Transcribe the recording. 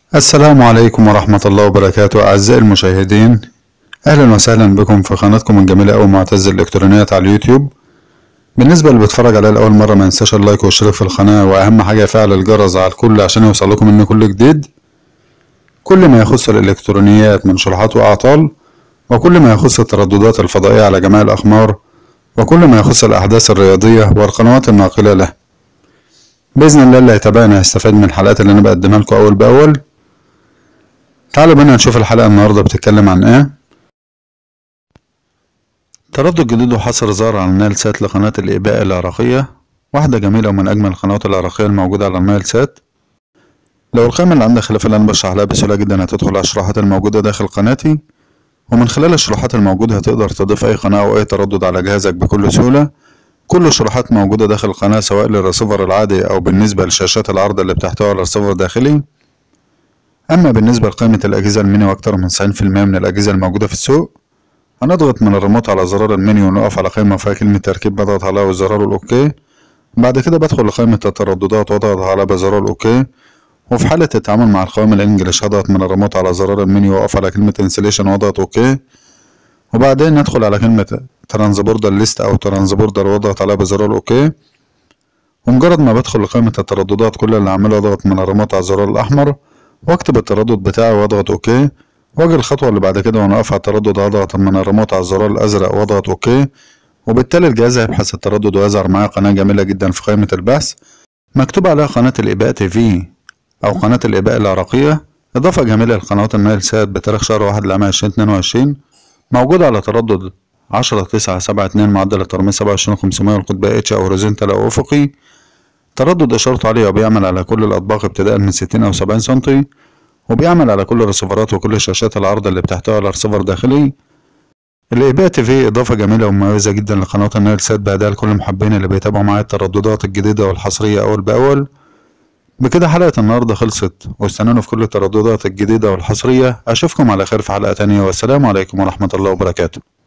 السلام عليكم ورحمة الله وبركاته أعزائي المشاهدين أهلا وسهلا بكم في قناتكم الجميلة أو معتز الإلكترونيات على اليوتيوب بالنسبة اللي بيتفرج عليها لأول مرة ما ينساش اللايك والاشتراك في القناة وأهم حاجة يفعل الجرس على الكل عشان يوصل لكم مني كل جديد كل ما يخص الإلكترونيات من شروحات وأعطال وكل ما يخص الترددات الفضائية على جميع الأقمار وكل ما يخص الأحداث الرياضية والقنوات الناقلة له بإذن الله اللي هيتابعنا هيستفاد من الحلقات اللي أنا بقدمها لكم أول بأول تعالوا بينا نشوف الحلقة النهاردة بتتكلم عن ايه تردد جديد وحصر ظهر على النايل سات لقناة الإباء العراقية واحدة جميلة ومن أجمل القنوات العراقية الموجودة على النايل سات لو القائمة اللي عندك خلاف اللي أنا بشرح لها بسهولة جدا هتدخل على الشروحات الموجودة داخل قناتي ومن خلال الشروحات الموجودة هتقدر تضيف أي قناة أو أي تردد على جهازك بكل سهولة كل الشروحات موجودة داخل القناة سواء للرسيفر العادي أو بالنسبة لشاشات العرض اللي بتحتوي على رسيفر داخلي أما بالنسبة لقائمة الأجهزة المنيو أكتر من 90% من الأجهزة الموجودة في السوق هنضغط من الريموت على زرار المنيو ونقف على قائمة فيها كلمة تركيب بضغط عليها وزرار الأوكي بعد كده بدخل لقائمة الترددات وأضغط على بزرار الأوكي وفي حالة التعامل مع القوائم الإنجليش هضغط من الريموت على زرار المنيو وأقف على كلمة انسليشن وأضغط أوكي وبعدين ندخل على كلمة ترانسبوردر ليست أو ترانسبوردر وأضغط عليها بزرار أوكي ومجرد ما بدخل لقائمة الترددات كل اللي هعمله أضغط من الريموت على الزرار الأحمر واكتب التردد بتاعي واضغط اوكي واجي الخطوة اللي بعد كده وانا واقف على التردد هضغط من الريموت على الزرار الازرق واضغط اوكي وبالتالي الجهاز هيبحث التردد ويظهر معايا قناة جميلة جدا في قائمة البحث مكتوب عليها قناة الإباء تي في أو قناة الإباء العراقية إضافة جميلة لقنوات النايل سات بتاريخ شهر واحد لعام عشرين اتنين وعشرين موجودة على تردد عشرة تسعة سبعة اتنين معدل الترميم سبعة وعشرين خمسمية والقطبية اتش أو هوريزونتال أو أفقي تردد إشارته عالية وبيعمل على كل الأطباق ابتداء من ستين أو سبعين سنتي وبيعمل على كل الرسيفرات وكل شاشات العرض اللي بتحتوي على رسيفر داخلي الإباء تي في إضافة جميلة ومميزة جدا لقناة النايل سات بأداء لكل المحبين اللي بيتابعوا معايا الترددات الجديدة والحصرية أول بأول بكده حلقة النهاردة خلصت واستنوني في كل الترددات الجديدة والحصرية أشوفكم على خير في حلقة تانية والسلام عليكم ورحمة الله وبركاته